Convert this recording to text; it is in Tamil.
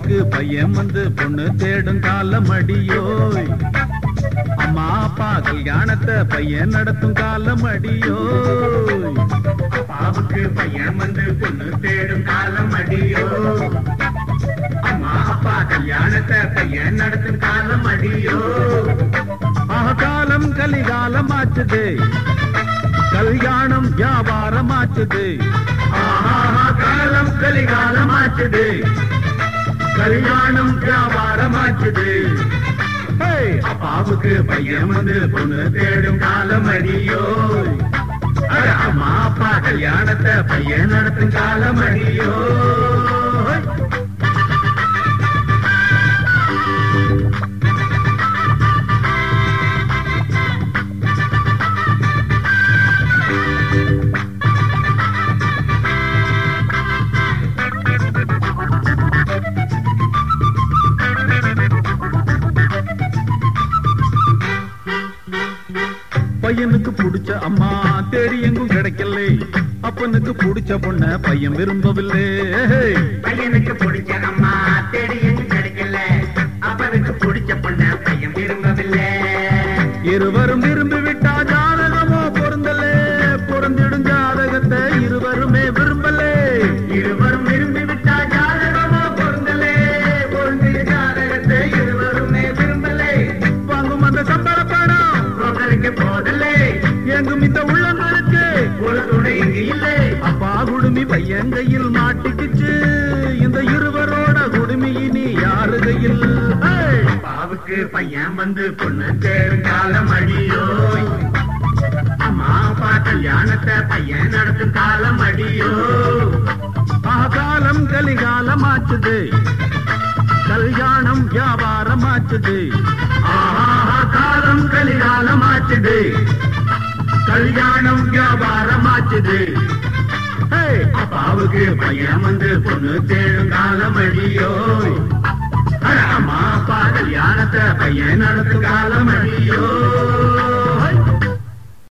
அப்பாவுக்கு பையன் வந்து பொண்ணு தேடும் காலம் அடியோய் அம்மா அப்பா கல்யாணத்தை பையன் நடத்தும் காலம் அடியோய் அப்பாவுக்கு பையன் வந்து பொண்ணு தேடும் காலம் அடியோ அம்மா அப்பா கல்யாணத்தை பையன் நடத்தும் காலம் அடியோ ஆக காலம் கலிகாலம் ஆச்சுது கல்யாணம் வியாபாரம் ஆச்சுது ஆஹா காலம் கலிகாலம் ஆச்சுது கல்யாணம் வியாபாரம் ஆச்சுது ஹேய்! அப்பாவுக்கு பையன் வந்து பொண்ணு தேடும் காலம் அடியோ அட, அம்மா அப்பா கல்யாணத்தை பையன் நடத்தும் காலம் அடியோ பையனுக்கு பிடிச்ச அம்மா தேடி எங்கும் கிடைக்கல அப்பனுக்கு பிடிச்ச பொண்ண பையன் விரும்பவில்லை ஹேய்! பையனுக்கு பிடிச்ச அம்மா தேடி எங்கும் கிடைக்கல அப்பனுக்கு பிடிச்ச பொண்ண பையன் விரும்பவில்லை இருவரும் விரும்பி விட்டா ஜாதகமோ பொருந்தலே பொருந்திடும் ஜாதகத்தை இருவருமே விரும்பலே இருவரும் விரும்பி விட்டா ஜாதகமோ பொருந்தலே பொருந்திய ஜாதகத்தை இருவருமே விரும்பலே வாங்கும் அந்த சம்பள பணம் புரோக்கருக்கு போதலே எங்கும் இந்த உள்ளங்களுக்கு ஒரு துணை இங்கு இல்லை அப்பா குடுமி பையன் கையில் மாட்டிக்குச்சு இந்த இருவரோட குடுமி இனி யாரு கையில் ஹேய்! அப்பாவுக்கு பையன் வந்து பொண்ணு தேடும் காலம் அடியோ அம்மா அப்பா கல்யாணத்தை பையன் நடத்தும் காலம் அடியோ ஆ காலம் கலிகாலம் ஆச்சுது கல்யாணம் வியாபாரம் ஆச்சுது ஆஹா காலம் கலிகாலம் ஆச்சுது கல்யாணம் வியாபாரம் ஆச்சுது ஹேய்! அப்பாவுக்கு பையன் வந்து பொண்ணு தேடும் காலம் அடியோ அட, அம்மா அப்பா கல்யாணத்தை பையன் நடத்தும் காலம் அடியோ